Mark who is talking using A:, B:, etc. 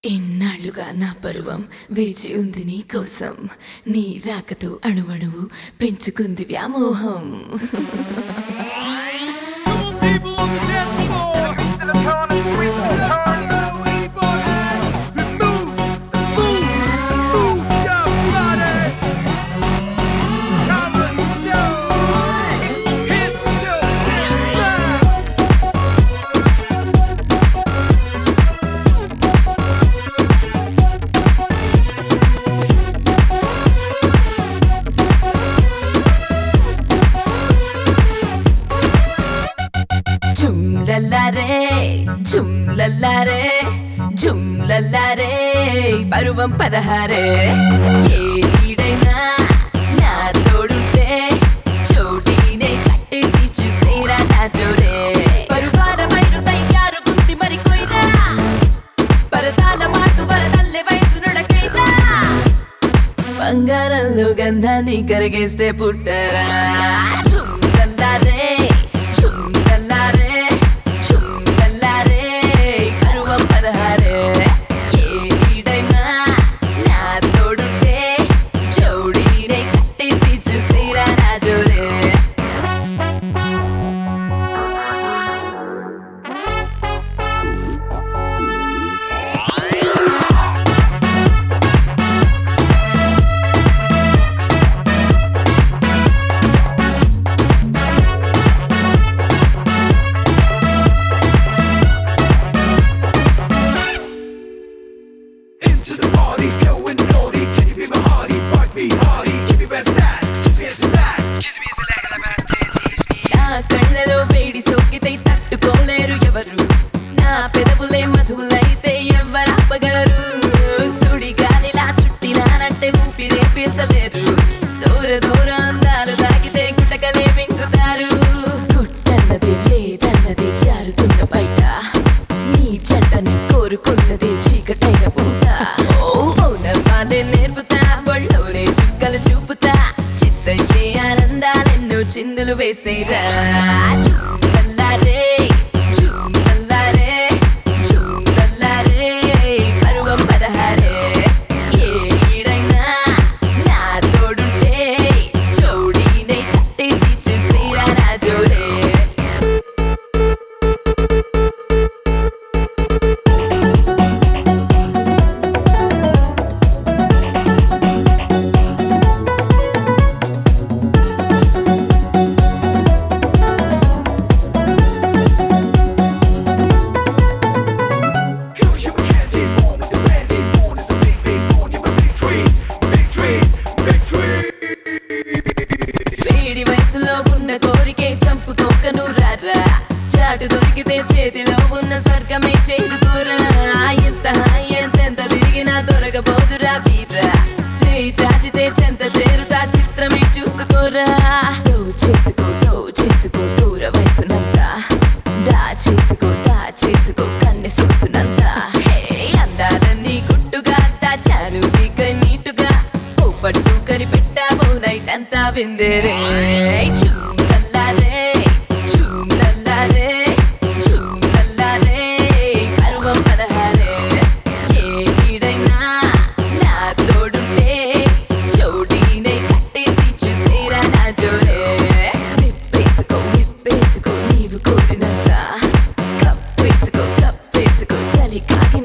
A: ఇన్నాళ్లుగా నా పరువం వేచి ఉంది నీ కోసం నీ రాకతో అణువణువు పెంచుకుంది వ్యామోహం
B: people on the dance floor. To the tone of sweet Move, move, move your body. Come and show. Hit your dance
A: ఝుమ్లల్లారే ఝుమ్లల్లారే ఝుమ్లల్లారే పరువం పదహారే ఏ ఈడైనా నా తోడుంటే చోటీనే కట్టేసి చూసేరా నా జోరే పరువాల పైరు తయ్యారు గుర్తి మరి కొయ్రా పరదాల మాటు వరదల్లే వయసు నుడకైరా బంగారంలో గంధాన్ని కరిగేస్తే పుట్టరా చుందల్లారే చుందల్లారే చుందల్లారే కరువం పదహారే ఏ ఈడైనా నా తోడుంటే జోడీనే కట్టేసి చూసేరా నా జోరే
B: Into the party, going naughty. Can you be my hearty? Fight me hardy. Keep me best sad. Kiss me as a lag. Kiss me as a lag. And I'm tease me.
A: నా కళ్ళలో వేడి సోకితే తట్టుకోలేరు ఎవరు నా పెదవులే మధువులైతే ఎవరాపగలరు సుడి గాలిలా చుట్టినానంటే ఊపిరే పీల్చలేరు దూర దూర అందాలు తాగితే గుట్టకలే వెంకుతారు గుట్టన్నది లేదన్నది జారుతున్న బయట నీ జంటని కోరుకున్నది చీకటైన పూట ఓ మౌనమాలే నేర్పుతా ఒళ్ళోనే చుక్కలు చూపుతా చిత్తయ్యే ఆనందాలెన్నో చిందులు వేసేరా చూడల్లారే చూడల్లారే చూడల్లారే పరువం పదహారే ఏ ఈడైనా నా తోడుంటే జోడీనే కట్టేసి చూసేరా నా జోరే
B: You, you a candy born with the brandy. Born is a big, big born. You're a big tree. Big tree. Big tree.
A: వేడి వయసులో ఉన్న కోరికే చంపుకోకను రారా చాటు దొరికితే చేతిలో ఉన్న స్వర్గమే చేరుకోరా ఎంత హాయి ఎంతెంత తిరిగినా దొరకబోదురా వీరా చేయి చాచితే చెంత చేరుతా చిత్రమే చూసుకోరా దో చేసుకో దో చేసుకో దూర వయసునంతా దా చేసుకో దా చేసుకో కన్నె సొగసునంతా హే అందాలన్నీ గుట్టుగా దాచాను నీకై నీటుగా ఓ పట్టు కనిపెట్టావో నైట్ అంతా విందేరే చూడల్లారే చూడల్లారే చూడల్లారే పరువం పదహారే ఏ ఈడైనా నా తోడుంటే జోడీనే కట్టేసి చూసేరా నా జోరే విప్పేసుకో విప్పేసుకో నీవు కోరినంత కప్పేసుకో కప్పేసుకో చలి కాగిన